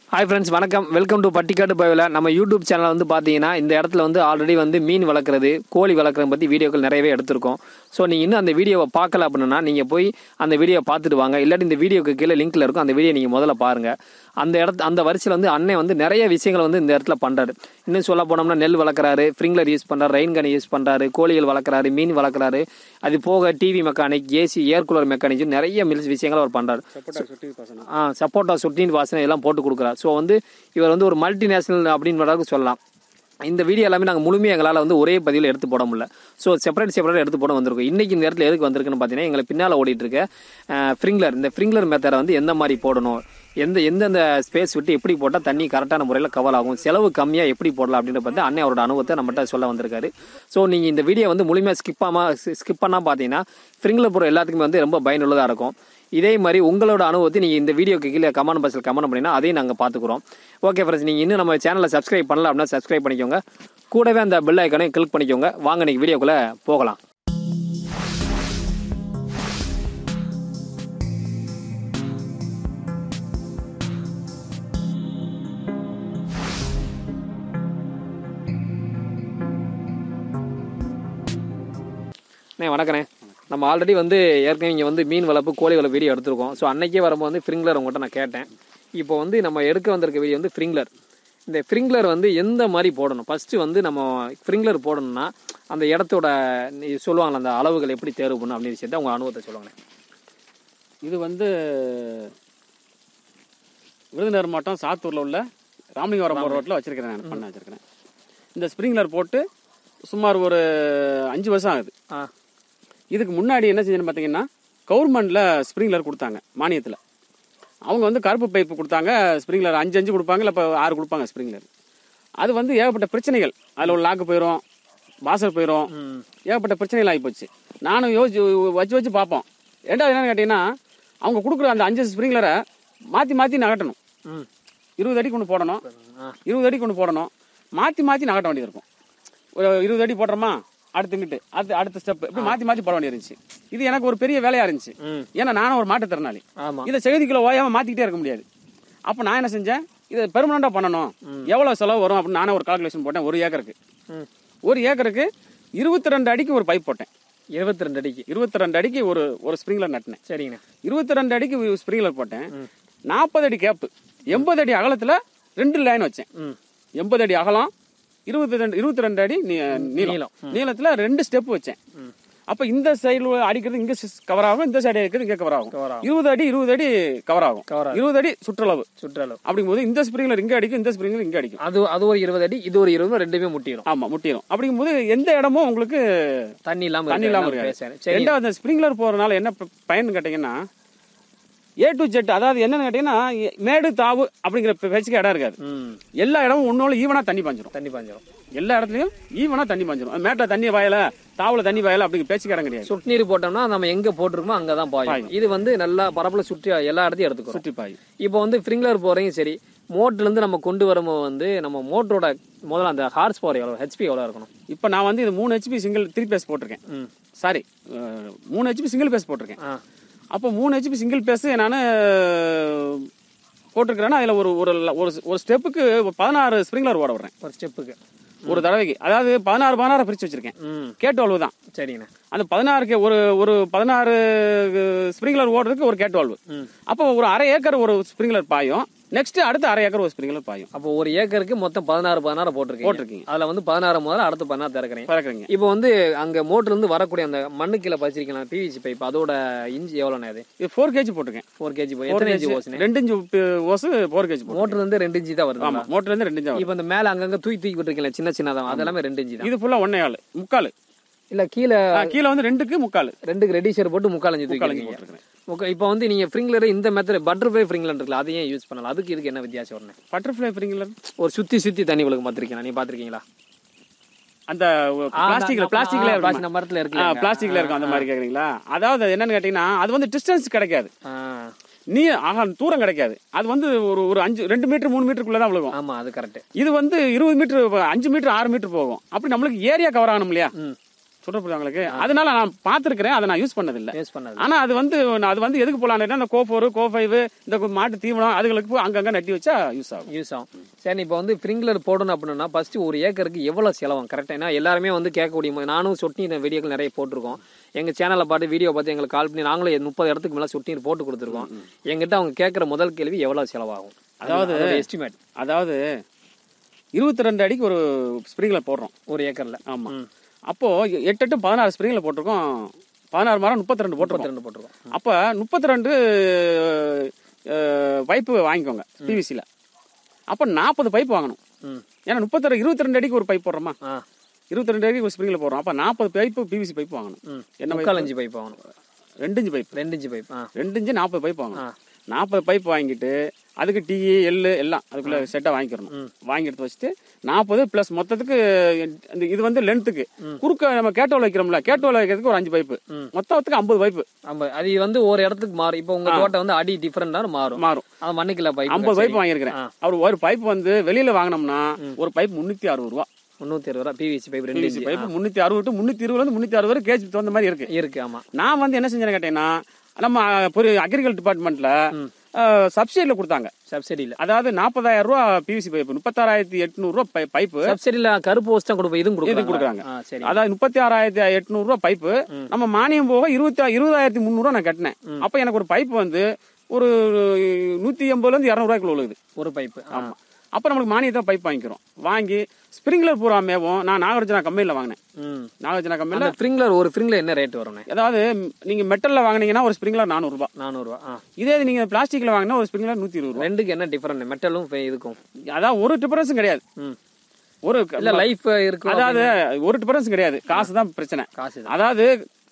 Hi friends வணக்கம் welcome to பட்டிக்காட்டு பயவில் நம்ம யூடியூப் சேனல் வந்து பார்த்தீங்கன்னா இந்த இடத்துல வந்து ஆல்ரெடி வந்து மீன் வளர்க்குறது கோழி வளர்க்குறத பற்றி வீடியோக்கள் நிறையவே எடுத்திருக்கோம் ஸோ நீங்கள் இன்னும் அந்த வீடியோவை பார்க்கல அப்படின்னா நீங்கள் போய் அந்த வீடியோவை பார்த்துட்டு வாங்க இல்லாட்டி இந்த வீடியோக்கு கீழே லிங்க்ல இருக்கும் அந்த வீடியோ நீங்கள் முதல்ல பாருங்கள் அந்த இடத்து அந்த வரிசையில் வந்து அண்ணன் வந்து நிறைய விஷயங்கள் வந்து இந்த இடத்துல பண்ணுறாரு இன்னும் சொல்ல போனோம்னா நெல் வளர்க்குறாரு ஃப்ரிங்லர் யூஸ் பண்ணுறாரு ரெயின் கன் யூஸ் பண்ணுறாரு கோழிகள் வளர்க்குறாரு மீன் வளர்க்குறாரு அது போக TV mechanic AC air cooler mechanic நிறைய மில்ஸ் விஷயங்கள் அவர் பண்ணுறாரு ஆ சப்போட்டா சுட்டின் வாசனை எல்லாம் போட்டு கொடுக்குறார் ஸோ வந்து இவர் வந்து ஒரு மல்டிநேஷனல் அப்படின்னு அளவுக்கு சொல்லலாம் இந்த வீடியோ எல்லாமே நாங்கள் முழுமையாக எங்களால் வந்து ஒரே பதிவில் எடுத்து போட முடியல ஸோ செப்பரேட் செப்பரேட் எடுத்து போட வந்திருக்கோம் இன்றைக்கி இந்த இடத்துல எதுக்கு வந்திருக்குன்னு பார்த்தீங்கன்னா எங்களை பின்னால் ஓடிட்டு இருக்க ஃப்ரிங்லர் இந்த ஃப்ரிங்லர் மெத்தடை வந்து எந்த மாதிரி போடணும் எந்த எந்தெந்த ஸ்பேஸ் விட்டு எப்படி போட்டால் தண்ணி கரெக்டான முறையில் கவர் ஆகும் செலவு கம்மியாக எப்படி போடலாம் அப்படின்ற பார்த்து அண்ணன் அவரோட அனுபவத்தை நம்மகிட்ட சொல்ல வந்திருக்காரு ஸோ நீங்கள் இந்த வீடியோ வந்து முழுமையாக ஸ்கிப் ஆகாமல் ஸ்கிப் பண்ணால் பார்த்தீங்கன்னா ஃப்ரிங்லர் போகிற எல்லாத்துக்குமே வந்து ரொம்ப பயனுள்ளதாக இருக்கும் இதே மாதிரி உங்களோட அனுபவத்தை நீங்கள் இந்த வீடியோக்கு கீழே கமெண்ட் பாக்ஸில் கமெண்ட் பண்ணினா அதையும் நாங்கள் பார்த்துக்குறோம் ஓகே ஃப்ரெண்ட்ஸ் நீங்கள் இன்னும் நம்ம சேனலை சப்ஸ்கிரைப் பண்ணல அப்படின்னா சப்ஸ்கிரைப் பண்ணிக்கோங்க கூடவே அந்த பெல் ஐக்கனையும் கிளிக் பண்ணிக்கோங்க வாங்க நீங்கள் வீடியோக்குள்ளே போகலாம் அண்ணே வணக்கண்ணே நம்ம ஆல்ரெடி வந்து ஏற்கனவே இங்கே வந்து மீன் வளர்ப்பு கோழி வளர்ப்பு வீடியோ எடுத்திருக்கோம் ஸோ அன்னைக்கே வரும்போது வந்து ஃப்ரிங்லர் உங்கள்கிட்ட நான் கேட்டேன் இப்போ வந்து நம்ம எடுக்க வந்திருக்க வீடியோ வந்து ஃப்ரிங்லர் இந்த ஃப்ரிங்லர் வந்து எந்த மாதிரி போடணும் ஃபஸ்ட்டு வந்து நம்ம ஃப்ரிங்லர் போடணும்னா அந்த இடத்தோட நீ சொல்லுவாங்களே அந்த அளவுகள் எப்படி தேர்வு பண்ணணும் அப்படின்னு விஷயத்தை உங்கள் அனுபவத்தை சொல்லுவாங்களேன் இது வந்து விருதுநகர் மாவட்டம் சாத்தூரில் உள்ள ராமலிங்கவரம் போகிற ரோட்டில் வச்சிருக்கிறேன் நான் பண்ண வச்சிருக்கிறேன் இந்த ஸ்ப்ரிங்லர் போட்டு சுமார் ஒரு அஞ்சு வருஷம் ஆகுது ஆ இதுக்கு முன்னாடி என்ன செஞ்சேன்னு பார்த்தீங்கன்னா கவர்மெண்ட்டில் ஸ்ப்ரிங்லர் கொடுத்தாங்க மானியத்தில் அவங்க வந்து கருப்பு பைப்பு கொடுத்தாங்க ஸ்ப்ரிங்லர் அஞ்சு அஞ்சு கொடுப்பாங்க இல்லை இப்போ ஆறு கொடுப்பாங்க ஸ்ப்ரிங்லர் அது வந்து ஏகப்பட்ட பிரச்சனைகள் அதில் ஒரு லாக்கு போயிடும் வாசல் போயிடும் ம் ஏகப்பட்ட பிரச்சனைகள் ஆகிப்போச்சு நானும் யோசிச்சு வச்சு வச்சு பார்ப்போம் ரெண்டாவது என்னன்னு கேட்டிங்கன்னா அவங்க கொடுக்குற அந்த அஞ்சு ஸ்ப்ரிங்லரை மாற்றி மாற்றி நகட்டணும் ம் இருபது அடி கொண்டு போடணும் ஆ இருபது அடி கொண்டு போடணும் மாற்றி மாற்றி நகட்ட வேண்டியது இருக்கும் ஒரு இருபது அடி போடுறோமா அடுத்துங்கிட்டு அடுத்து அடுத்த ஸ்டெப் இப்படி மாற்றி மாற்றி போட வேண்டியது இருந்துச்சு இது எனக்கு ஒரு பெரிய வேலையாக இருந்துச்சு ம் ஏன்னா நானும் ஒரு மாற்றுத்திறனாளி ஆமாம் இதை செய்திக்குள்ள ஓயாமல் மாற்றிக்கிட்டே இருக்க முடியாது அப்போ நான் என்ன செஞ்சேன் இதை பெர்மனண்டாக பண்ணணும் எவ்வளோ செலவு வரும் அப்படின்னு நானே ஒரு கால்குலேஷன் போட்டேன் ஒரு ஏக்கருக்கு ம் ஒரு ஏக்கருக்கு இருபத்தி ரெண்டு அடிக்கு ஒரு பைப் போட்டேன் இருபத்தி ரெண்டு அடிக்கு இருபத்தி ரெண்டு அடிக்கு ஒரு ஒரு ஸ்ப்ரிங்லர் நட்டினேன் சரிங்கண்ணே இருபத்தி ரெண்டு அடிக்கு ஸ்ப்ரிங்லர் போட்டேன் நாற்பது அடி கேப்பு எண்பது அடி அகலத்துல ரெண்டு லைன் வச்சேன் ம் எண்பது அடி அகலம் இருபத்தி ரெண்டு இருபத்தி ரெண்டு அடி நீ- நீளம் நீளம். நீளத்துல ரெண்டு ஸ்டெப் வச்சேன் அப்ப இந்த சைடு அடிக்கிறது இங்க கவர் ஆகும் இந்த சைடு அடிக்கிறது இங்க கவர் ஆகும் Cover ஆகும். இருபது அடி இருபது அடி கவர் ஆகும் Cover ஆகும். இருபது அடி சுற்றளவு சுற்றளவு அப்படிங்கும்போது இந்த ஸ்ப்ரிங்லர் இங்க அடிக்கும் இந்த ஸ்ப்ரிங்லர் இங்க அடிக்கும் அது அது ஒரு இருபது அடி இது ஒரு இருபது ரெண்டுமே முட்டிடும் ஆமா முட்டிடும் அப்படிங்கும்போது எந்த இடமும் உங்களுக்கு தண்ணி இல்லாமல் தண்ணி இல்லாம இருக்காது இருக்காது சரி ரெண்டாவது அந்த ஸ்ப்ரிங்லர் போறதுனால என்ன ப- பயன் கேட்டீங்கன்னா ஏ டு ஜெட் அதாவது என்னன்னு கேட்டீங்கன்னா எ- மேடு தாவு அப்படிங்கிற பே- பேச்சுக்கு இடம் இருக்காது ம் எல்லா இடமும் ஒன்னோட ஈவனா தண்ணி பாஞ்சிரும் தண்ணி பாஞ்சிரும் எல்லா இடத்துலயும் ஈவனா தண்ணி பாஞ்சிரும் மேட்டில் தண்ணி வயல தாவுல தண்ணி வயல அப்படிங்கிற பேச்சுக்கு இடம் கிடையாது சொட்டு நீர் போட்டோம்னா நம்ம எங்க போட்டிருக்கோமோ அங்கே தான் பாயும் இது வந்து நல்லா பரப்புல சுற்றி எல்லா இடத்தையும் எடுத்துக்கிறோம் சுற்றி பாய் இப்போ வந்து ஃப்ரிங்லர் போறீங்க சரி மோட்டர்லேருந்து நம்ம கொண்டு வரும்போது வந்து நம்ம மோட்டரோட முதல்ல அந்த ஹார்ஸ் பவர் எவ்வளோ ஹெச்பி எவ்வளோ இருக்கணும் இப்போ நான் வந்து இது மூணு ஹெச்பி சிங்கிள் த்ரீ பேஸ் போட்டிருக்கேன் ம் சாரி மூணு ஹெச்பி சிங்கிள் பேஸ் போட்டிருக்கேன் ஆ அப்போ மூணு ஹெச்பி சிங்கிள் பேஸ் நான் போட்டிருக்கிறேன்னா அதில் ஒரு ஒரு ஒரு ஒரு ஸ்டெப்புக்கு பதினாறு ஸ்ப்ரிங்லர் ஓட விடுறேன் ஒரு ஸ்டெப்புக்கு ஒரு தடவைக்கு அதாவது பதினாறு பதினாறு பிரிச்சு வச்சிருக்கேன் ம் கேட்டு வால்வு தான் சரிங்கண்ணே அந்த பதினாறுக்கு ஒரு ஒரு பதினாறு ஸ்ப்ரிங்லர் ஓடுறதுக்கு ஒரு கேட் வால்வு ம் அப்போ ஒரு அரை ஏக்கர் ஒரு ஸ்ப்ரிங்லர் பாயும் நெக்ஸ்ட் அடுத்த அரை ஏக்கர் ஒரு ஸ்ப்ரிங்லர் பாயும் அப்போ ஒரு ஏக்கருக்கு மொத்தம் பதினாறு பதினாறு போட்டிருக்கீங்க போட்டிருக்கீங்க. அதில் வந்து பதினாறு முதல்ல அடுத்து பதினாறு திறக்கிறீங்க பறக்குறீங்க இப்போ வந்து அங்கே மோட்டர்லேருந்து வரக்கூடிய அந்த மண்ணு கீழே பச்சிருக்கலாம் பிவிசி பைப் அதோட இன்ச்சு எவ்வளோண்ணே அது இது ஃபோர் கேஜி போட்டிருக்கேன் ஃபோர் கேஜி போய் எத்தனை இன்ச்சு ஓசுனே ரெண்டு இன்ச்சு பி- ஓசு ஃபோர் கேஜி போட்டு மோட்டர்லேருந்து ரெண்டு இன்ச்சு தான் வருது ஆமா மோட்டர்ல இருந்து ரெண்டு இன்ச்சு வரும். இப்போ இந்த மேலே அங்கங்கே தூக்கி தூக்கி விட்டுருக்கீங்களா சின்ன சின்னதாக அதெல்லாமே ரெண்டு இன்ச்சு தான் இது ஃபுல்லா ஒன்னே ஆளு முக்கால் இல்லை கீழே ஆ, கீழே வந்து ரெண்டுக்கு முக்கால் ரெண்டுக்கு ரெடிஷர் போட்டு முக்கால் இன்ச்சு முக்கால் தூக்கி இன்ச்சு இருக்கீங்க போட்டிருக்கேன் ஓகே இப்போ வந்து நீங்கள் ஃப்ரிங்லர் இந்த மெத்தட் பட்டர்ஃப்ளை ஃப்ரிங்லர் இருக்குல்ல அதையும் யூஸ் பண்ணலாம் அதுக்கு இதுக்கு என்ன வித்தியாசம் வரணும் பட்டர்ஃப்ளை ஸ்ப்ரிங்லர் ஒரு சுற்றி சுற்றி தண்ணி உங்களுக்கு பார்த்துருக்கீங்களா நீ பார்த்துருக்கீங்களா அந்த பிளாஸ்டிக்ல பிளாஸ்டிக்ல நம்ம மரத்தில் இருக்குல்ல பிளாஸ்டிக்ல இருக்கும் அந்த மாதிரி கேக்குறீங்களா அதாவது அது என்னன்னு கேட்டீங்கன்னா அது வந்து டிஸ்டன்ஸ் கிடைக்காது ஆ நீ ஆகா தூரம் கிடைக்காது அது வந்து ஒரு ஒரு அஞ்சு ரெண்டு மீட்டர் மூணு மீட்டருக்குள்ள தான் விழுகும் ஆமாம் அது கரெக்ட் இது வந்து இருபது மீட்டர் அஞ்சு மீட்டர் ஆறு மீட்டர் போகும் அப்படி நம்மளுக்கு ஏரியா கவர் ஆகணும் இல்லையா ம் சொல்ற புரியுதா உங்களுக்கு அதனால நான் பார்த்துருக்கிறேன் அதை நான் யூஸ் பண்ணதில்லை யூஸ் பண்ணது ஆனா அது வந்து நான் அது வந்து எதுக்கு போலான்னு அந்த கோ ஃபோர் கோ ஃபைவ் இந்த மாட்டு தீவனம் அதுகளுக்கு போய் அங்கங்க நட்டி வச்சா யூஸ் ஆகும் யூஸ் ஆகும் சரி இப்போ வந்து ஸ்ப்ரிங்க்லர் போடணும் அப்படின்னா ஃபர்ஸ்ட் ஒரு ஏக்கருக்கு எவ்வளோ செலவும் கரெக்டாக ஏன்னா எல்லாருமே வந்து கேட்கக்கூடிய மாதிரி நானும் சொட்டு நீர் வீடியோக்கள் நிறைய போட்டிருக்கோம் எங்கள் சேனலை பார்த்து வீடியோ பார்த்து எங்களுக்கு கால் பண்ணி நாங்களும் முப்பது இடத்துக்கு மேலே சொட்டு நீர் போட்டு கொடுத்துருக்கோம் எங்கிட்ட அவங்க கேட்குற முதல் கேள்வி எவ்வளோ செலவாகும் அதாவது எஸ்டிமேட் அதாவது இருபத்தி ரெண்டு அடிக்கு ஒரு ஸ்ப்ரிங்க்லர் போடுறோம் ஒரு ஏக்கரில் ஆமா அப்போ எட்டு எட்டு பதினாறு ஸ்ப்ரிங்க்லர் போட்டிருக்கோம் பதினாறு மரம் முப்பத்தி ரெண்டு போட்டிருக்கோம் ரெண்டு போட்டிருக்கோம் அப்ப முப்பத்தி ரெண்டு பைப்பு வாங்கிக்கோங்க பிவிசியில் அப்போ நாற்பது பைப் வாங்கணும் ம் ஏன்னா முப்பத்தி ரெண்டு இருபத்தி ரெண்டு அடிக்கு ஒரு பைப் போடுறோமா ஆ இருபத்தி ரெண்டு அடிக்கு ஒரு ஸ்ப்ரிங்க்லர் போடுறோம் அப்போ நாற்பது பைப்பு பிவிசி பைப் வாங்கணும் ம் என்ன முக்கால் அஞ்சு பைப் ஆகணும் ரெண்டு இன்ச்சு பைப் ரெண்டு இன்ச்சு பைப் ஆ ரெண்டு இன்ச்சு நாற்பது பைப் வாங்கணும் ஆ. நாற்பது பைப் வாங்கிட்டு அதுக்கு டீ எள்ளு எல்லாம் அதுக்குள்ள செட்டாக வாங்கிக்கிறணும் வாங்கி எடுத்து வச்சுட்டு நாற்பது ப்ளஸ் மொத்தத்துக்கு இந்த இது வந்து லென்த்துக்கு குறுக்க நம்ம கேட்டோல் வைக்கிறோம்ல கேட்டோல் வைக்கிறதுக்கு ஒரு அஞ்சு பைப்பு மொத்தத்துக்கு ஐம்பது பைப்பு ஆமா அது வந்து ஒரு இடத்துக்கு மாறும் இப்போ உங்க தோட்டம் வந்து அடி டிஃபரெண்டான மாறும் மாறும் அது மண்ணுக்குள்ள பைப் ஐம்பது பைப் வாங்கியிருக்கிறேன் அவர் ஒரு பைப் வந்து வெளியில வாங்கினோம்னா ஒரு பைப் முந்நூற்றி அறுபது ரூபா முந்நூற்றி அறுபது ரூபா பிவிசி பைப் ரெண்டு பிவிசி இன்ச்சு பைப் முந்நூற்றி அறுபது டு முந்நூற்றி இருபதுல இருந்து முந்நூற்றி அறுபது கேஜி தகுந்த மாதிரி இருக்கு இருக்கு ஆமா நான் வந்து என்ன செஞ்சேன்னு கேட்டீங்கன்னா நம்ம ஒரு அக்ரிகல்ச்சர் டிபார்ட்மெண்ட்ல சப்சிடியில் கொடுத்தாங்க சப்சிடியில் அதாவது நாற்பதாயிரம் ரூபா பிவிசி பைப்பு முப்பத்தாறாயிரத்தி எட்நூறு ரூபா பைப்பு சப்சிடியில் கருப்பு வச்சு தான் கொடுப்போம் இதுவும் இது கொடுக்குறாங்க கொடுக்குறாங்க ஆ சரி அதாவது முப்பத்தி ஆறாயிரத்தி எட்நூறு ரூபா பைப்பு நம்ம மானியம் போக இருபத்தி இருபதாயிரத்தி முந்நூறுவா நான் கட்டினேன் அப்ப எனக்கு ஒரு பைப் வந்து ஒரு நூத்தி எண்பதுல இருந்து இரநூறுவாய்க்குள்ள உள்ளது ஒரு பைப்பு ஆமா அப்ப நம்மளுக்கு மானியத்தை பைப் வாங்கிக்கிறோம் வாங்கி ஸ்ப்ரிங்க்லர் பூராமேவும் நான் நாகார்ஜுனா கம்பெனில வாங்கினேன் ம் நாகார்ஜுனா கம்பெனில அந்த ஸ்ப்ரிங்க்லர் ஒரு ஸ்ப்ரிங்க்லர் என்ன ரேட் வரும்ண்ணே அதாவது நீங்க மெட்டல்ல வாங்குனீங்கன்னா ஒரு ஸ்ப்ரிங்க்லர் நானூறு ரூபாய் நானூறுரூவா ஆ இதே இது நீங்க பிளாஸ்டிக்ல வாங்கினா ஒரு ஸ்ப்ரிங்க்லர் நூத்தி இருபது ரூபாய் ரெண்டுக்கு என்ன டிஃபரெண்ட் மெட்டலும் இதுக்கும் அதாவது ஒரு டிஃபரன்ஸும் கிடையாது ம் ஒரு இல்ல லைஃப் இருக்கு அதாவது ஒரு டிஃபரன்ஸ் கிடையாது காசு தான் பிரச்சனை காசு தான் அதாவது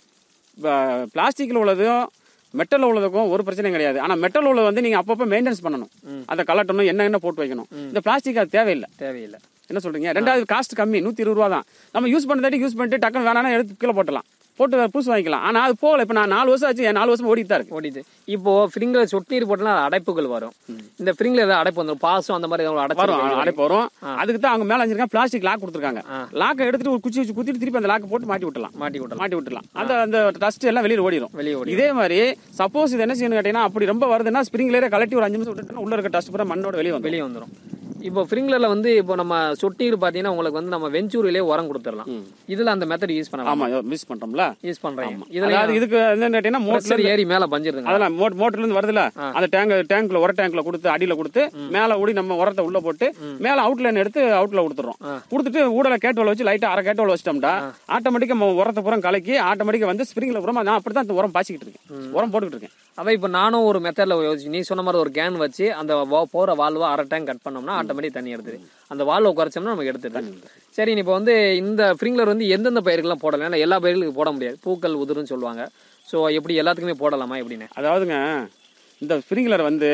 பிளாஸ்டிக்ல உள்ளதும் மெட்டல் உள்ளதுக்கும் ஒரு பிரச்சனையும் கிடையாது ஆனா மெட்டல் உள்ளது வந்து நீங்க அப்பப்போ மெயின்டெனன்ஸ் பண்ணணும் அதை கலட்டணும் என்ன என்ன போட்டு வைக்கணும் இந்த பிளாஸ்டிக் அது தேவையில்லை தேவையில்லை என்ன சொல்றீங்க ரெண்டாவது காஸ்ட் கம்மி நூத்தி இருபது ரூபா தான் நம்ம யூஸ் பண்ணதாட்டி யூஸ் பண்ணிட்டு டக்குனு வேணாம்னா எடுத்து கீழே போட்டலாம் போட்டு வேற புதுசு வாங்கிக்கலாம் ஆனா அது போகல இப்ப நான் நாலு வருஷம் ஆச்சு என் நாலு வருஷம் ஓடிட்டு தான் இருக்கு ஓடிது இப்போ ஃப்ரிங்கில் சொட்டு நீர் போட்டோம்னா அடைப்புகள் வரும் இந்த ஃப்ரிங்கில் ஏதாவது அடைப்பு வந்துடும் பாசம் அந்த மாதிரி ஏதாவது வரும் அடைச்சு அடைப்பு வரும் அதுக்கு தான் அவங்க மேல அஞ்சிருக்கா பிளாஸ்டிக் லாக் கொடுத்துருக்காங்க லாக்கை எடுத்துட்டு ஒரு குச்சி வச்சு குத்திட்டு திருப்பி அந்த லாக்கை போட்டு மாட்டி விட்டலாம் மாட்டி விடலாம் மாட்டி விட்டுலாம் அந்த அந்த டஸ்ட் எல்லாம் வெளியில ஓடிடும் வெளியே ஓடி இதே மாதிரி சப்போஸ் இது என்ன செய்யணும் கேட்டீங்கன்னா அப்படி ரொம்ப வருதுன்னா ஸ்ப்ரிங்லேயே கலட்டி ஒரு அஞ்சு நிமிஷம் விட்டுட்டோம்னா உள்ள இருக்க டஸ்ட் பூரா மண்ணோட வெளியே வந்து வெளியே வந்துடும் இப்போ ஃப்ரிங்லரில் வந்து இப்போ நம்ம சொட்டு நீர் பார்த்தீங்கன்னா உங்களுக்கு வந்து நம்ம வெஞ்சூரிலே உரம் கொடுத்துடலாம் இதுல அந்த மெத்தட் யூஸ் பண்ணலாம் ஆமா மிஸ் பண்றோம்ல யூஸ் பண்றீங்க இதுல அதாவது இதுக்கு என்னன்னு கேட்டீங்கன்னா மோட்டர் ப்ரெஷர் ஏறி மேல பஞ்சிருதுங்க அதெல்லாம் மோட் மோட்டர்ல இருந்து வருதுல அந்த டேங்க் டேங்க்ல உர டேங்க்ல கொடுத்து அடியில கொடுத்து மேல ஊடி நம்ம உரத்தை உள்ள போட்டு மேல அவுட்லைன் எடுத்து அவுட்ல கொடுத்துறோம் கொடுத்துட்டு ஊடல கேட்டோல வச்சு லைட்டா அரை கேட்டோல வச்சிட்டோம்டா ஆட்டோமேட்டிக்கா நம்ம உரத்தை பூரா கலக்கி ஆட்டோமேட்டிக்கா வந்து ஸ்ப்ரிங்ல பூரா நான் அப்படிதான் இந்த உரம் பாய்ச்சிக்கிட்டு இருக்கேன் உரம் போட்டுக்கிட்டு இருக்கேன் அதான் இப்போ நானும் ஒரு மெத்தட்ல யோசிச்சு நீ சொன்ன மாதிரி ஒரு கேன் வச்சு அந்த வா- போற வால்வை அரை டேங்க் கட் பண்ணோம்னா ஆட்டோமேட்டிக் தண்ணி எடுத்துது அந்த வால்வை குறைச்சோம்னா நமக்கு எடுத்துது சரி இப்போ வந்து இந்த ஃப்ரிங்லர் வந்து எந்தெந்த பயிர்கள்லாம் போடலாம் ஏன்னா எல்லா பயிர்களுக்கும் போட முடியாது பூக்கள் உதிருன்னு சொல்லுவாங்க ஸோ எப்படி எல்லாத்துக்குமே போடலாமா எப்படின்னு அதாவதுங்க இந்த ஸ்ப்ரிங்லர் வந்து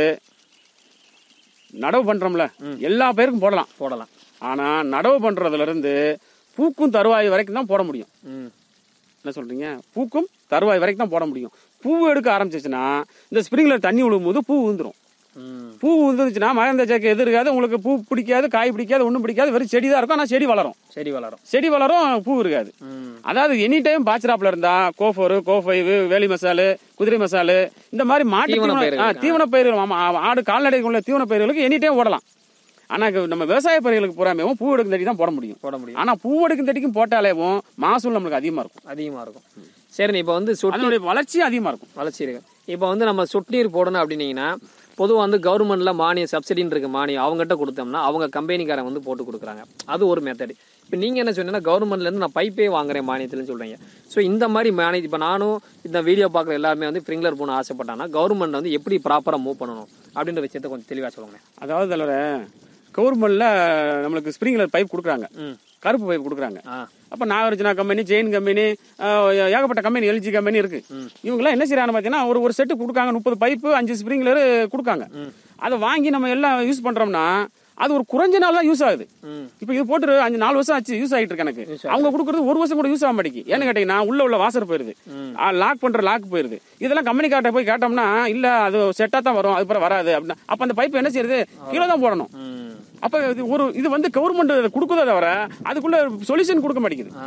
நடவு பண்றோம்ல எல்லா பேருக்கும் போடலாம் போடலாம் ஆனா நடவு பண்றதுல இருந்து பூக்கும் தருவாய் வரைக்கும் தான் போட முடியும் ம் என்ன சொல்றீங்க பூக்கும் தருவாய் வரைக்கும் தான் போட முடியும் பூ எடுக்க ஆரம்பிச்சிச்சுன்னா இந்த ஸ்ப்ரிங்லர் தண்ணி விழுகும் போது பூ விழுந்துரும் ம் பூ விழுந்துச்சுன்னா மகந்த சேர்க்கை எது இருக்காது உங்களுக்கு பூ பிடிக்காது காய் பிடிக்காது ஒன்றும் பிடிக்காது வெறும் செடி தான் இருக்கும் ஆனால் செடி வளரும் செடி வளரும் செடி வளரும் பூ இருக்காது ம் அதாவது எனி டைம் பாய்ச்சராப்ல இருந்தா கோஃபோரு கோஃபைவு வேலி மசாலு குதிரை மசாலு இந்த மாதிரி மாட்டு தீவன தீவன- பயிர்கள். ஆ, தீவன பயிர்கள் ஆமா, ஆ, ஆடு கால்நடைகள் உள்ள தீவன பயிர்களுக்கு எனி டைம் ஓடலாம் ஆனா இது நம்ம விவசாய பயிர்களுக்கு பூராமேவும் பூ எடுக்கும் தடி தான் போட முடியும் போட முடியும் ஆனா பூ எடுக்கும் தடிக்கும் போட்டாலேவும் மகசூல் நம்மளுக்கு அதிகமா இருக்கும் அதிகமா இருக்கும் சரி இப்போ வந்து சொட்டு அதனுடைய வளர்ச்சியும் அதிகமா இருக்கும் வளர்ச்சி இருக்கு இப்போ வந்து நம்ம சொட்டு நீர் போடணும் அப்படின்னீங்கன்னா பொதுவாக வந்து கவர்மெண்ட்ல மானியம் சப்சிடின்னு இருக்கு மானியம் அவங்ககிட்ட கொடுத்தோம்னா அவங்க கம்பெனிக்காரன் வந்து போட்டு கொடுக்குறாங்க அது ஒரு மெத்தட் இப்போ நீங்க என்ன சொன்னீங்கன்னா கவர்மெண்ட்ல இருந்து நான் பைப்பே வாங்குறேன் மானியத்துலன்னு சொல்றீங்க ஸோ இந்த மாதிரி மானியம் இப்போ நானும் இந்த வீடியோ பார்க்குற எல்லாருமே வந்து ஸ்ப்ரிங்லர் போகணும் ஆசைப்பட்டாங்கன்னா கவர்மெண்ட் வந்து எப்படி ப்ராப்பராக மூவ் பண்ணணும் அப்படின்ற விஷயத்த கொஞ்சம் தெளிவாக சொல்லுங்க அதாவது அதில் கவர்மெண்ட்ல நம்மளுக்கு ஸ்ப்ரிங்லர் பைப் கொடுக்குறாங்க ம் கருப்பு பைப் கொடுக்குறாங்க ஆ அப்ப நாகார்ஜுனா கம்பெனி ஜெயின் கம்பெனி ஏகப்பட்ட கம்பெனி எல்ஜி கம்பெனி இருக்கு இவங்கெல்லாம் என்ன செய்யறாங்க பார்த்தீங்கன்னா ஒரு ஒரு செட்டு கொடுக்காங்க முப்பது பைப்பு அஞ்சு ஸ்ப்ரிங்லர் கொடுக்காங்க அதை வாங்கி நம்ம எல்லாம் யூஸ் பண்றோம்னா அது ஒரு குறைஞ்ச நாள் தான் யூஸ் ஆகுது ம் இப்போ இது போட்டு அஞ்சு நாலு வருஷம் ஆச்சு யூஸ் ஆகிட்டு இருக்கு எனக்கு அவங்க கொடுக்குறது ஒரு வருஷம் கூட யூஸ் ஆக மாட்டேங்குது ஏன்னு கேட்டீங்கன்னா உள்ள உள்ள வாசர் போயிருது லாக் பண்ற லாக் போயிருது இதெல்லாம் கம்பெனிக்கார்ட்ட போய் கேட்டோம்னா இல்ல அது செட்டா தான் வரும் அது அப்புறம் வராது அப்படின்னா அப்ப அந்த பைப் என்ன செய்யுது கீழே தான் போடணும் ம் அப்ப இது ஒரு இது வந்து கவர்மெண்ட் கொடுக்குறத தவிர அதுக்குள்ள சொல்யூஷன் கொடுக்க மாட்டேங்குது ஆ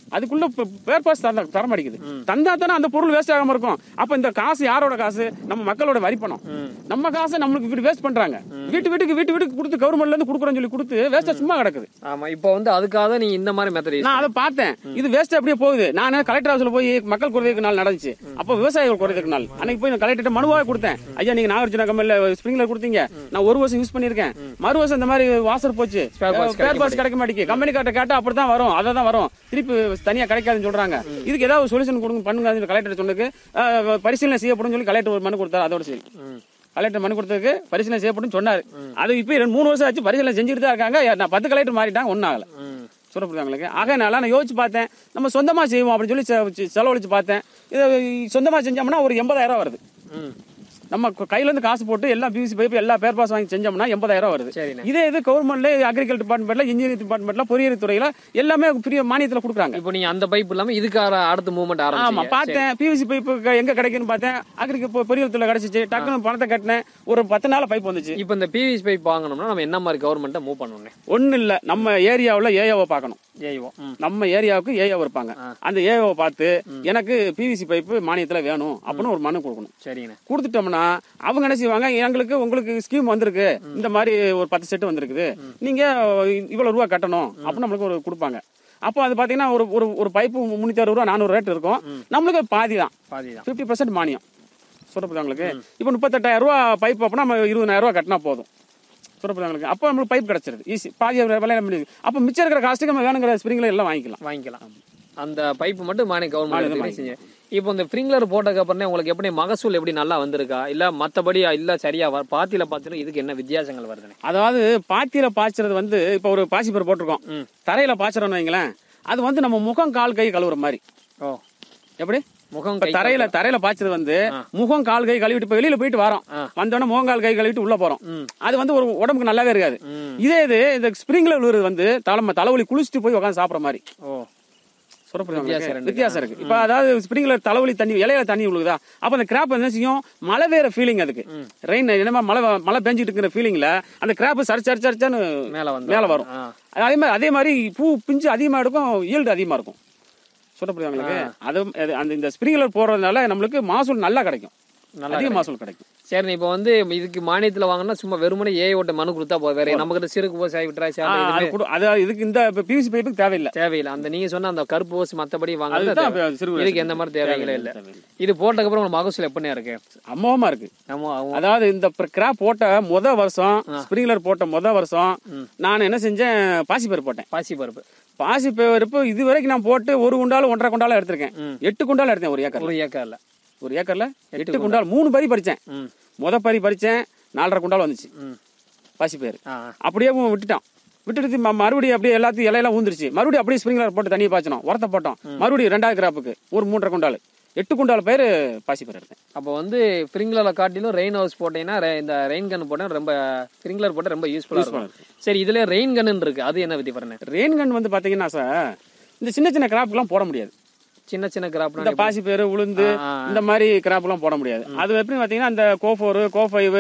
அதுக்குள்ள பேர் பாஸ் தர தர மாட்டேங்குது தந்தா தானே அந்த பொருள் வேஸ்ட் ஆகாம இருக்கும் அப்ப இந்த காசு யாரோட காசு நம்ம மக்களோட வரி பணம் நம்ம காசை நம்மளுக்கு இப்படி வேஸ்ட் பண்றாங்க வீட்டு வீட்டுக்கு வீட்டு வீட்டுக்கு கொடுத்து கவர்மெண்ட்ல இருந்து கொடுக்குறோம்னு சொல்லி கொடுத்து வேஸ்டா சும்மா கிடக்குது ஆமா இப்போ வந்து அதுக்காக நீ இந்த மாதிரி மெத்தட் நான் அதை பார்த்தேன் இது வேஸ்ட் அப்படியே போகுது நான் கலெக்டர் ஹவுஸ்ல போய் மக்கள் குறைதற்கு நாள் நடந்துச்சு அப்போ விவசாயிகள் குறைதற்கு நாள் அன்னைக்கு போய் கலெக்டர் மனுவாக கொடுத்தேன் ஐயா நீங்க நாகார்ஜுனா கம்பெனில ஸ்பிரிங்லர் கொடுத்தீங்க நான் ஒரு வருஷம் யூஸ் பண்ணிருக்கேன் மறு வருஷம் இந்த மாதிரி வாசர் போச்சு Spare parts ஸ்பேர் பார்ட்ஸ் கிடைக்க மாட்டேங்குது கம்பெனி கார்ட்ட கேட்டா அப்படி தான் வரும் அதை தான் வரும் திருப்பி தனியா கிடைக்காதுன்னு சொல்றாங்க இதுக்கு ஏதாவது சொல்யூஷன் கொடுங்க பண்ணுங்க கலெக்டர் சொன்னதுக்கு அஹ், பரிசீலனை செய்யப்படும் சொல்லி கலெக்டர் ஒரு மனு கொடுத்தாரு அதோட சரி கலெக்டர் மனு கொடுத்ததுக்கு பரிசீலனை செய்யப்படும் சொன்னாரு அது இப்போ ரெண்டு மூணு வருஷம் ஆச்சு பரிசீலனை செஞ்சுட்டு தான் இருக்காங்க நான் பத்து கலெக்டர் மாறிட்டாங்க ஒன்றும் ஆகல சொல்லப்படுறாங்களுக்கு ஆகையினால நான் யோசிச்சு பார்த்தேன் நம்ம சொந்தமா செய்வோம் அப்படின்னு சொல்லி செ- செ- செலவழிச்சு பார்த்தேன் இதை சொந்தமா செஞ்சோம்னா ஒரு எண்பதாயிரம் ரூபா வருது நம்ம க- கையில இருந்து காசு போட்டு எல்லாம் பிவிசி பைப் எல்லா பேர் பாஸ் வாங்கி செஞ்சோம்னா எண்பதாயிரம் ரூபா வருது சரிண்ணே. இதே இது கவர்மெண்ட்ல அக்ரிகல்ச்சர் டிபார்ட்மெண்ட்ல இன்ஜினியரிங் டிபார்ட்மெண்ட்ல பொறியியல் துறையில எல்லாமே ஃப்ரீ மானியத்துல கொடுக்குறாங்க இப்போ நீங்க அந்த பைப் இல்லாம இதுக்காக அடுத்த மூவ்மெண்ட் ஆமா ஆரம்பிச்சீங்க பார்த்தேன் பிவிசி பைப் எங்க கிடைக்குன்னு பார்த்தேன் அக்ரிக்கு பொறியியல் துறை கிடைச்சிச்சு டக்குனு பணத்தை கட்டினேன் ஒரு பத்து நாள் பைப் வந்துச்சு இப்போ இந்த பிவிசி பைப் வாங்கணும்னா நம்ம என்ன மாதிரி கவர்மெண்ட்டை மூவ் பண்ணணும் ஒண்ணு இல்ல நம்ம ஏரியாவுல ஏஓவை பார்க்கணும் ஏய்வோ ம் நம்ம ஏரியாவுக்கு ஏஓ இருப்பாங்க அந்த ஏஓவை பார்த்து எனக்கு பிவிசி பைப்பு மானியத்துல வேணும் அப்படின்னு ஒரு மனு கொடுக்கணும் சரிங்கண்ணே கொடுத்துட்டோம்னா அவங்க என்ன செய்வாங்க எங்களுக்கு உங்களுக்கு ஸ்கீம் வந்திருக்கு இந்த மாதிரி ஒரு பத்து செட்டு வந்திருக்குது நீங்க இவ்வளவு ரூபா கட்டணும் அப்படின்னு நம்மளுக்கு ஒரு கொடுப்பாங்க அப்போ அது பாத்தீங்கன்னா ஒரு ஒரு ஒரு பைப்பு முன்னூத்தி அறுபது ரூபா நானூறு ரேட் இருக்கும் நம்மளுக்கு பாதி தான் பாதி தான் ஃபிஃப்டி பர்சன்ட் மானியம் சொல்லப்படுது உங்களுக்கு இப்போ முப்பத்தெட்டாயிரம் ரூபா பைப் அப்படின்னா நம்ம இருபதாயிரம் ரூபா கட்டினா போதும் சொல்லப்படுது உங்களுக்கு அப்போ நம்மளுக்கு பைப் கிடைச்சிருது ஈஸி பாதி விலையில முடியுது அப்போ மிச்சம் இருக்கிற காஸ்ட்டுக்கு நம்ம வேணுங்கிற ஸ்ப்ரிங்ல எல்லாம் வாங்கிக்கலாம் வாங்கிக்கலாம் அந்த பைப் மட்டும் மானிய கவர்மெண்ட் செஞ்சு இப்போ இந்த ஸ்ப்ரிங்லர் போட்டதுக்கு அப்புறம் உங்களுக்கு எப்படி மகசூல் எப்படி நல்லா வந்திருக்கா இல்ல மத்தபடி இல்ல சரியா வ- பாத்தியில பாத்துட்டு இதுக்கு என்ன வித்தியாசங்கள் வருதுண்ணே அதாவது பாத்தியில பாய்ச்சறது வந்து இப்போ ஒரு பாசிப்பர் போட்டிருக்கோம் ம். தரையில பாய்ச்சறோம்னு வைங்களேன் அது வந்து நம்ம முகம் கால் கை கழுவுற மாதிரி ஓ எப்படி முகம் இப்ப கை தரையில தரையில பாய்ச்சறது வந்து முகம் கால் கை கழுவிட்டு இப்ப வெளியில போயிட்டு வரோம் ஆ. வந்தோடனே முகம் கால் கை கழுவிட்டு உள்ள போறோம் ம். அது வந்து ஒரு உடம்புக்கு நல்லாவே இருக்காது ம். இதே இது இந்த ஸ்ப்ரிங்ல விழுறது வந்து தலைமை தலைவலி குளிச்சுட்டு போய் உட்காந்து சாப்பிடுற மாதிரி ஓ சொல்லப்படுது வித்தியாசம் உங்களுக்கு? ரெண்டுக்கு. வித்தியாசம் இருக்கு இப்ப அதாவது ஸ்ப்ரிங்ல தலைவலி தண்ணி இலையில தண்ணி விழுகுதா அப்ப அந்த கிராப் என்ன செய்யும் மழை வேற ஃபீலிங் அதுக்கு ரெயின் என்னமா மழை வ- மழை பெஞ்சிட்டு இருக்கிற ஃபீலிங்ல அந்த கிராப் சரி சரி சரிச்சான்னு மேல வந்து மேல வரும் ஆ. அதே மாதிரி அதே மாதிரி பூ பிஞ்சு அதிகமா இருக்கும் ஈல்டு அதிகமா இருக்கும் சொல்லப்படுது உங்களுக்கு அது அது- அந்த இந்த ஸ்ப்ரிங்லர் போடுறதுனால நம்மளுக்கு மகசூல் நல்லா கிடைக்கும் அதிக மகசூல் கிடைக்கும் சரி இப்போ வந்து இதுக்கு மானியத்துல வாங்கினா சும்மா வெறுமனே ஏ ஓட்ட மனு கொடுத்தா போதும் வேற நம்ம கிட்ட சிறுக்கு போசாய் விட்டுறா ஆ, சார் அது கொடு- அது இதுக்கு இந்த பிவிசி பைப்புக்கு தேவையில்லை தேவையில்லை அந்த நீங்க சொன்ன அந்த கருப்பு ஓஸ் மத்தபடி வாங்குறது அதுதான் தேவை. இப்ப சிறு இதுக்கு எந்த மாதிரி தேவைகளே இல்ல தேவையில்லை. இது போட்டதுக்கு அப்புறம் உங்களுக்கு மகசூல் எப்படியா இருக்கு அமோகமா இருக்கு நம்ம அவங்க- அதாவது இந்த கிராப் போட்ட முத வருஷம் ஸ்ப்ரிங்லர் போட்ட முத வருஷம் நான் என்ன செஞ்சேன் பாசிப்பயிர் போட்டேன் பாசி பருப்பு பாசிப்பயிர்ப்பு இது வரைக்கும் நான் போட்டு ஒரு குண்டாலும் ஒன்றரை குண்டாலும் எடுத்திருக்கேன் எட்டு குண்டாலும் எடுத்தேன் ஒரு ஏக்கர் ஒரு ஏக்கர்ல ஒரு ஏக்கர்ல எட்டு குண்டால் மூணு பறி பறிச்சேன் ம் முத பறி பறிச்சேன் நாலரை குண்டால் வந்துச்சு ம் பாசிப்பயிர் ஆ அப்படியே விட்டுட்டான் விட்டுட்டு ம- மறுபடியும் அப்படியே எல்லாத்தையும் இலையெல்லாம் ஊந்துருச்சு மறுபடியும் அப்படியே ஸ்ப்ரிங்லர் போட்டு தண்ணியை பாய்ச்சணும் உரத்தை போட்டோம் மறுபடியும் ரெண்டாவது கிராப்புக்கு ஒரு மூன்றரை குண்டால் எட்டு குண்டால் பயிர் பாசிப்பயிர் எடுத்தேன் அப்போ வந்து ஸ்ப்ரிங்லரை காட்டிலும் ரெயின் ஹவுஸ் போட்டீங்கன்னா re- இந்த ரெயின் கன் போட்டா ரொம்ப ஸ்ப்ரிங்லர் போட்டா ரொம்ப யூஸ்ஃபுல்லா இருக்கும் சரி இதுல ரெயின் கன்னு இருக்கு அது என்ன வித்தி பாருங்க ரெயின் கன் வந்து பாத்தீங்கன்னா சார் இந்த சின்ன சின்ன கிராப்புக்கெல்லாம் போட முடியாது சின்ன சின்ன இந்த கிராப்னா பாசி பேரு உளுந்து ஆ, ஆ. இந்த மாதிரி கிராப் எல்லாம் போட முடியாது அது எப்படி பாத்தீங்கன்னா இந்த கோஃபோர் கோஃபைவ்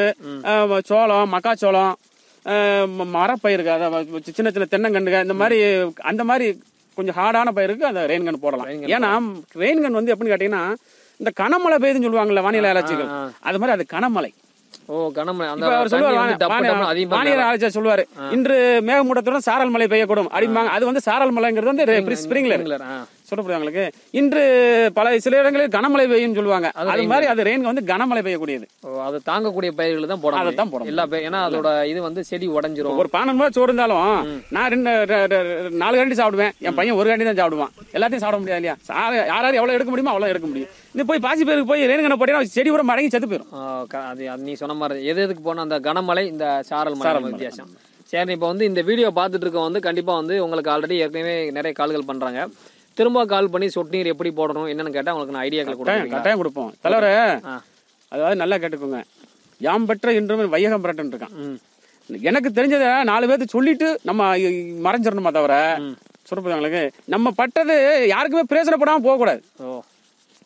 சோளம் மக்காச்சோளம் அஹ், ம- மரப்பயிருக்கு அதாவது சின்ன சின்ன தென்னங்கண்டுக இந்த மாதிரி அந்த மாதிரி கொஞ்சம் ஹார்டான பயிருக்கு அந்த ரெயின் கன் போடலாம் ஏன்னா ரெயின் கன் வந்து எப்படின்னு கேட்டீங்கன்னா இந்த கனமழை பெய்யுதுன்னு சொல்லுவாங்கல்ல வானிலை ஆராய்ச்சிகள் ஆ. அது மாதிரி அது கனமழை ஓ கனமழை அந்த இப்ப அவர் தண்ணி சொல்லுவார் வந்து டப்பு டப்புன்னு வானி- அதிகமா வானிலை ஆராய்ச்சியாளர் சொல்லுவாரு இன்று மேகமூட்டத்துடன் சாரல் மழை பெய்யக்கூடும் அப்படிம்பாங்க அது வந்து சாரல் மழைங்கிறது வந்து ஸ்ப்ரிங்லர் ஸ்ப்ரிங்லர் ஆ சொல்லப்படுவாங்களுக்கு இன்று பல சில இடங்களில் கனமழை பெய்யும் சொல்லுவாங்க அது மாதிரி அது ரெயின் வந்து கனமழை பெய்யக்கூடியது ஓ அது தாங்கக்கூடிய பயிர்கள் தான் போட அதை முடியும். தான் போட எல்லா பயிர் ஏன்னா அதோட இது வந்து செடி உடைஞ்சிரும் ஒரு பானன் மாதிரி சோறு இருந்தாலும் நான் ரெண்டு ரெ- ரெ- ரெ- நாலு கண்டி சாப்பிடுவேன் என் பையன் ஒரு கண்டி தான் சாப்பிடுவான் எல்லாத்தையும் சாப்பிட முடியாது இல்லையா சா- யாராவது எவ்வளவு எடுக்க முடியுமோ அவ்வளவு எடுக்க முடியும் இந்த போய் பாசி பேருக்கு போய் ரேணுகனை போட்டீங்கன்னா செடி கூட மடங்கி செத்து போயிடும் ஆ, க- அது அது நீ சொன்ன மாதிரி எது எதுக்கு போனா அந்த கனமழை இந்த சாரல் மழை சாரல் மழை, வித்தியாசம் சரி இப்போ வந்து இந்த வீடியோ பார்த்துட்டு இருக்க வந்து கண்டிப்பா வந்து உங்களுக்கு ஆல்ரெடி ஏற்கனவே நிறைய கால்கள் பண்றாங்க திரும்ப கால் பண்ணி சொட்டு நீர் எப்படி போடணும் என்னன்னு கேட்டா உங்களுக்கு நான் ஐடியாக்கள் கட்டாயம் கொடுக்குறீங்க கட்டாயம் கொடுப்போம் தலைவரே ஆ. அதாவது நல்லா கேட்டுக்கோங்க யாம் பெற்ற இன்றும் வையகம் பெறட்டும் இருக்கான் ம் எனக்கு தெரிஞ்சதை நாலு பேர்த்து சொல்லிட்டு நம்ம இ- மறைஞ்சிடணுமா தவிர சொல்லுறவங்களுக்கு நம்ம பட்டது யாருக்குமே பிரயோசனப்படாம போகக்கூடாது ஓ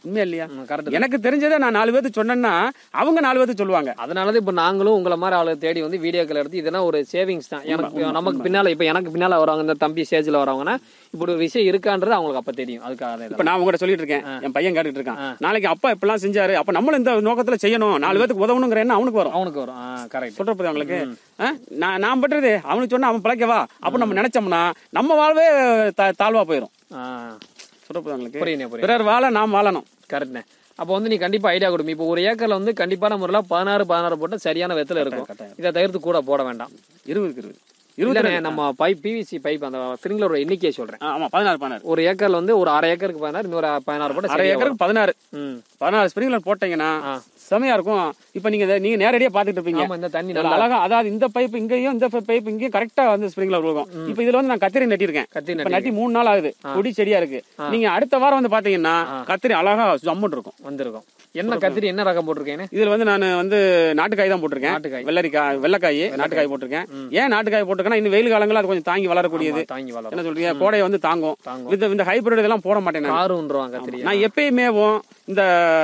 உண்மையா இல்லையா கரெக்ட் எனக்கு தெரிஞ்சதை நான் நாலு பேருக்கு சொன்னேன்னா அவங்க நாலு பேருக்கு சொல்லுவாங்க அதனாலதான் இப்ப நாங்களும் உங்களை மாதிரி ஆளு தேடி வந்து வீடியோக்கள் எடுத்து இதெல்லாம் ஒரு சேவிங்ஸ் தான் எனக்கு நமக்கு பின்னால இப்ப எனக்கு பின்னால வரவங்க இந்த தம்பி ஸ்டேஜ்ல வரவங்கன்னா இப்படி ஒரு விஷயம் இருக்கான்றது அவங்களுக்கு அப்ப தெரியும் அதுக்காக தான் இப்ப நான் உங்ககிட்ட சொல்லிட்டு இருக்கேன் என் பையன் கேட்டுட்டு இருக்கான் நாளைக்கு அப்பா இப்பெல்லாம் செஞ்சாரு அப்ப நம்மளும் இந்த நோக்கத்துல செய்யணும் நாலு பேருக்கு உதவணுங்கிற எண்ணம் அவனுக்கு வரும் அவனுக்கு வரும் கரெக்ட் சொல்றப்பது அவங்களுக்கு ஆ? நான் நான் பண்றது அவனுக்கு சொன்னா அவன் பிழைக்கவா அப்ப நம்ம நினைச்சோம்னா நம்ம வாழ்வே தா- தாழ்வா போயிடும் சொல்றப்பது அவங்களுக்கு புரியுது புரியுது பிறர் வாழ நாம் வாழணும் கரெக்ட்ண்ணே அப்போ வந்து நீ கண்டிப்பா ஐடியா கொடுப்பீங்க இப்போ ஒரு ஏக்கர்ல வந்து கண்டிப்பான முறையில் பதினாறு பதினாறு போட்டா சரியான வெத்துல இருக்கும் கட்டாயம். இதை தவிர்த்து கூட போட வேண்டாம் இருபதுக்கு இருபது இருபது இல்லைண்ணே நம்ம பைப் பிவிசி பைப் அந்த ஸ்ப்ரிங்லரோட எண்ணிக்கையை சொல்றேன் ஆ, ஆமா பதினாறு பதினாறு ஒரு ஏக்கர்ல வந்து ஒரு அரை ஏக்கருக்கு பதினாறு இன்னொரு பதினாறு போட்டா அரை சரியா வரும். ஏக்கருக்கு பதினாறு ம் பதினாறு ஸ்ப்ரிங்லர் போட்டீங்கன்னா ஆ. செமையா இருக்கும் இப்ப நீங்க இதை- நீங்க நேரடியா பாத்துட்டு இருப்பீங்க ஆமா இந்த தண்ணி இதுல நல்லா அழகா அதாவது இந்த பைப் இங்கேயும் இந்த பைப் இங்கேயும் கரெக்டா வந்து ஸ்ப்ரிங்லர் விழுகும் இப்ப இதுல வந்து நான் கத்திரி நட்டிருக்கேன் கத்தி இப்ப நட்டி மூணு நாள் ஆகுது கொடி செடியா இருக்கு நீங்க அடுத்த வாரம் வந்து பாத்தீங்கன்னா கத்திரி அழகா ஜம்முன்னு இருக்கும் வந்திருக்கும் என்ன கத்திரி என்ன ரகம் போட்டிருக்கேன்னு இதுல வந்து நான் வந்து நாட்டுக்காய் தான் போட்டிருக்கேன் நாட்டுக்காய். வெள்ளரிக்காய் வெள்ளைக்காய் நாட்டுக்காய் போட்டிருக்கேன் ஏன் நாட்டுக்காய் போட்டிருக்கேன்னா இன்னும் வெயில் காலங்களில் அது கொஞ்சம் தாங்கி வளரக்கூடியது தாங்கி வளரும் என்ன சொல்றீங்க கோடையை வந்து தாங்கும் தாங்கும். இந்த இந்த ஹைபிரிட் இதெல்லாம் போட மாட்டேன் நான். காருன்றவாங்க கத்திரி நான் எப்பயுமேவும் இந்த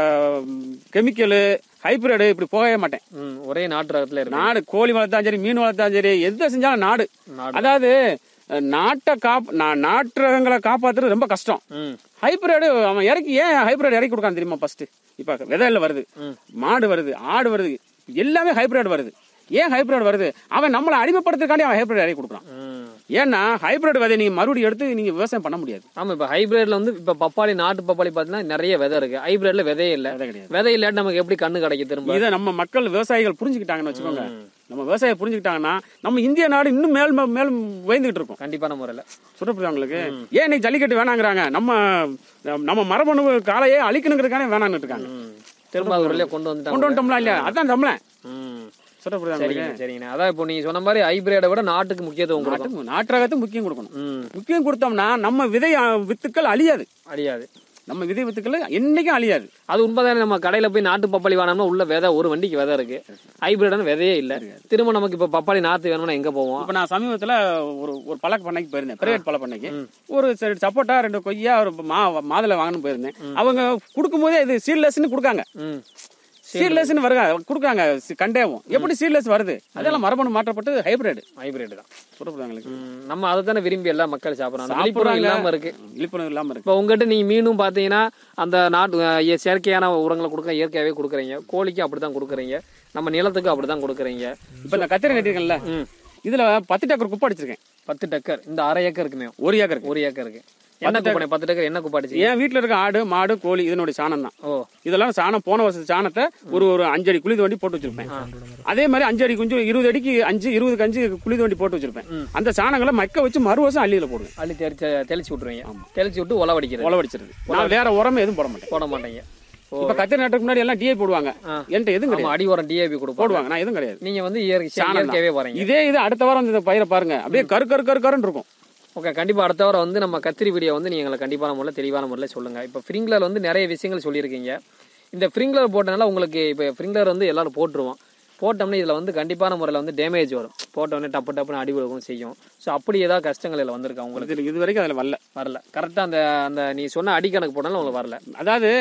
கெமிக்கலு ஹைபிரிட் இப்படி போகவே மாட்டேன் ம் ஒரே நாட்டு ரகத்துல இருக்கு நாடு கோழி வளர்த்தாலும் சரி மீன் வளர்த்தாலும் சரி எதை செஞ்சாலும் நாடு நாடு. அதாவது அஹ், நாட்டை காப் நா- நாட்டு ரகங்களை காப்பாத்துறது ரொம்ப கஷ்டம் ம் ஹைபிரிட் அவன் இறக்கி ஏன் ஹைபிரிட் இறக்கி கொடுக்கான் தெரியுமா ஃபர்ஸ்ட் இப்ப விதையில வருது மாடு வருது ஆடு வருது எல்லாமே ஹைபிரிட் வருது ஏன் ஹைபிரிட் வருது அவன் நம்மளை அடிமைப்படுத்துறதுக்காண்டி அவன் ஹைபிரிட் இறக்கி கொடுக்குறான் ம் ஏன்னா ஹைபிரிட் விதை நீங்க மறுபடியும் எடுத்து நீங்க விவசாயம் பண்ண முடியாது ஆமா இப்ப ஹைபிரிட்ல வந்து இப்ப பப்பாளி நாட்டு பப்பாளி பாத்தீங்கன்னா நிறைய விதை இருக்கு ஹைபிரிட்ல விதையே இல்ல விதை கிடையாது விதை இல்லாட்டி நமக்கு எப்படி கண்ணு கிடைக்கும் திரும்ப இதை நம்ம மக்கள் விவசாயிகள் புரிஞ்சுக்கிட்டாங்கன்னு வச்சுக்கோங்க நம்ம விவசாயம் புரிஞ்சுக்கிட்டாங்கன்னா நம்ம இந்திய நாடு இன்னும் மேல் ம- மேலும் உயர்ந்துகிட்டு இருக்கும் கண்டிப்பான முறையில சுடப்படுது அவங்களுக்கு ஏன் இன்னைக்கு ஜல்லிக்கட்டு வேணாங்கிறாங்க நம்ம நம்ம மரபணு காலையே அழிக்கணுங்கிறதுக்கானே வேணான்னு இருக்காங்க ம். திரும்ப அது ஒரு கொண்டு வந்துட்டாங்க கொண்டு வந்துட்டோம்ல இல்லையா அதான் தமிழன் ம். சுடப்படுது அவங்களுக்கு சரிங்க சரிங்கண்ணே அதான் இப்போ நீங்க சொன்ன மாதிரி ஹைபிரிடை விட நாட்டுக்கு முக்கியத்துவம் கொடுக்கும் நாட்டு நாட்டு ரகத்துக்கு முக்கியம் கொடுக்கணும் ம் முக்கியம் கொடுத்தோம்னா நம்ம விதை அ, வித்துக்கள் அழியாது அழியாது நம்ம விதை வித்துக்கள் என்னைக்கும் அழியாது அது உண்மைதானே நம்ம கடையில போய் நாட்டு பப்பாளி வாங்கினோம்னா உள்ள விதை ஒரு வண்டிக்கு விதை இருக்கு ஹைபிரிடான விதையே இல்ல திரும்ப நமக்கு இப்ப பப்பாளி நாத்து வேணும்னா எங்க போவோம் இப்ப நான் சமீபத்துல ஒரு ஒரு பழ பண்ணைக்கு போயிருந்தேன் பிரைவேட் பழ பண்ணைக்கு ஒரு சரி சப்போட்டா ரெண்டு கொய்யா ஒரு மா மாதுளை வாங்கணும் போயிருந்தேன் அவங்க கொடுக்கும் போதே இது சீட்லெஸ்ன்னு கொடுக்காங்க ம் சீட்லெஸ்ன்னு வருங்க கொடுக்காங்க சி- கண்டேவும் எப்படி சீட்லெஸ் வருது அதெல்லாம் மரபணு மாற்றப்பட்டு ஹைபிரிட் ஹைபிரிட் தான் சொல்றவங்களுக்கு ம், நம்ம அதை தானே விரும்பி எல்லாம் மக்கள் சாப்பிடுறோம் அந்த விழிப்புணர்வு இல்லாம இருக்கு விழிப்புணர்வு இல்லாம இருக்கு இப்போ உங்ககிட்ட நீங்க மீனும் பாத்தீங்கன்னா அந்த நாட்டு அஹ், இய- செயற்கையான உரங்களை கொடுக்க இயற்கையாவே கொடுக்குறீங்க கோழிக்கு அப்படிதான் கொடுக்குறீங்க நம்ம நிலத்துக்கு அப்படிதான் கொடுக்குறீங்க இப்ப இந்த கத்திரி நட்டிருக்கேன்ல ம் இதுல பத்து டேக்கர் குப்பை அடிச்சிருக்கேன் பத்து டக்கர் இந்த அரை ஏக்கருக்குமே ஒரு ஏக்கருக்கு ஒரு ஏக்கருக்கு என்ன குப்பை பத்து டக்கர் என்ன குப்பை அடிச்சு என் வீட்டுல இருக்க ஆடு மாடு கோழி இதனுடைய சாணம் தான் ஓ இதெல்லாம் சாணம் போன வருஷம் சாணத்தை ஒரு ஒரு அஞ்சு அடி குழி தோண்டி போட்டு வச்சிருப்பேன் அதே மாதிரி அஞ்சு அடி குஞ்சு இருபது அடிக்கு அஞ்சு இருபதுக்கு அஞ்சு குழி தோண்டி போட்டு வச்சிருப்பேன் அந்த சாணங்களை மக்க வச்சு மறு வருஷம் அள்ளியில போடுவேன் அள்ளி தெளிச்சு தெளிச்சு விட்டுருவீங்க தெளிச்சு விட்டு உழவடிக்கிறது உழவடிச்சிருது நான் வேற உரமே எதுவும் போட மாட்டேன் போட மாட்டீங்க ஓ இப்ப கத்திரி நட்டுக்கு முன்னாடி எல்லாம் டிஏ போடுவாங்க ஆ. என்கிட்ட எதுவும் கிடையாது ஆமா அடி உரம் டிஏபி கொடுப்போம் போடுவாங்க நான் எதுவும் கிடையாது நீங்க வந்து இயற்கை சாணம் தான். இயற்கையாவே போறீங்க இதே இது அடுத்த வாரம் இந்த பயிரை பாருங்க அப்படியே கரு கரு கரு கருன்னு இருக்கும் ஓகே கண்டிப்பா அடுத்த வாரம் வந்து நம்ம கத்திரி வீடியோ வந்து நீங்க எங்களுக்கு கண்டிப்பான முறையில் தெளிவான முறையில் சொல்லுங்க இப்போ ஃப்ரிங்லர் வந்து நிறைய விஷயங்கள் சொல்லியிருக்கீங்க இந்த ஃப்ரிங்லர் போட்டனால உங்களுக்கு இப்போ ஃப்ரிங்லர் வந்து எல்லாரும் போட்டுருவோம் போட்டோம்னா இதில் வந்து கண்டிப்பான முறையில் வந்து டேமேஜ் வரும் போட்டோடனே டப்பு டப்புன்னு அடி விழுகும் செய்யும் ஸோ அப்படி ஏதாவது கஷ்டங்கள் இதில் வந்திருக்கா உங்களுக்கு இது இது வரைக்கும் அதுல வரல வரல கரெக்டாக அந்த அந்த நீ சொன்ன அடி கணக்கு போட்டாலும் உங்களுக்கு வரல அதாவது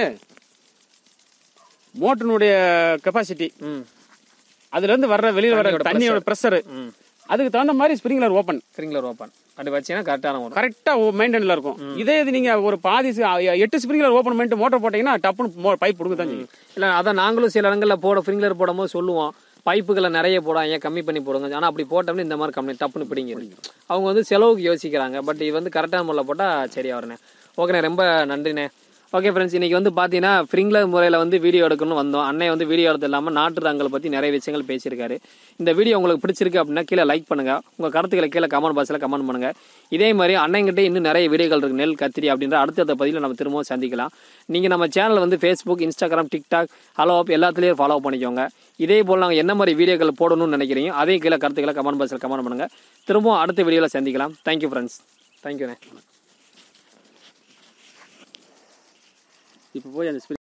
மோட்டனுடைய கெப்பாசிட்டி ம் அதுல இருந்து வர்ற வெளியில வர தண்ணியோட தண்ணியோட ப்ரெஷர் ம் அதுக்கு தகுந்த மாதிரி ஸ்ப்ரிங்லர் ஓப்பன் ஃப்ரிங்லர் ஓப்பன் அப்படி வச்சீங்கன்னா கரெக்டான வரும் கரெக்டா மெயின்டைன்ல இருக்கும் இதே இது நீங்க ஒரு பாதி சி- அ- எட்டு ஸ்ப்ரிங்லர் ஓப்பன் பண்ணிட்டு மோட்டர் போட்டீங்கன்னா டப்புன்னு பைப் கொடுக்க தான் செய்யும் இல்லை அதான் நாங்களும் சில இடங்களில் போட ஃப்ரிங்லர் போடும்போது சொல்லுவோம் பைப்புகளை நிறைய போடாங்க கம்மி பண்ணி போடுங்க ஆனால் அப்படி போட்டோம்னா இந்த மாதிரி கம்மி டப்புன்னு பிடிங்க அவங்க வந்து செலவுக்கு யோசிக்கிறாங்க பட் இது வந்து கரெக்டான முறையில் போட்டால் சரியா வருண்ணே ஓகேண்ணே ரொம்ப நன்றிண்ணே ஓகே ஃப்ரெண்ட்ஸ் இன்னைக்கு வந்து பார்த்தீங்கன்னா ஃப்ரிங்லர் முறையில் வந்து வீடியோ எடுக்கணும்னு வந்தோம் அண்ணன் வந்து வீடியோ எடுத்து இல்லாமல் நாட்டு ரகங்களை பற்றி நிறைய விஷயங்கள் பேசியிருக்காரு இந்த வீடியோ உங்களுக்கு பிடிச்சிருக்கு அப்படின்னா கீழே லைக் பண்ணுங்க உங்கள் கருத்துக்களை கீழே கமெண்ட் பாக்ஸில் கமெண்ட் பண்ணுங்க இதே மாதிரி அண்ணங்கிட்ட இன்னும் நிறைய வீடியோகள் இருக்கு நெல் கத்திரி அப்படின்ற அடுத்தடுத்த பதிவில் நம்ம திரும்பவும் சந்திக்கலாம் நீங்கள் நம்ம சேனல் வந்து Facebook Instagram TikTok Helo app எல்லாத்துலேயும் ஃபாலோ பண்ணிக்கோங்க இதே போல் நாங்கள் என்ன மாதிரி வீடியோக்கள் போடணும்னு நினைக்கிறீங்க அதே கீழே கருத்துக்களை கமெண்ட் பாக்ஸில் கமெண்ட் பண்ணுங்க திரும்பவும் அடுத்த வீடியோவில் சந்திக்கலாம் தேங்க்யூ ஃப்ரெண்ட்ஸ் தேங்க்யூண்ணே இப்போ போய் அந்த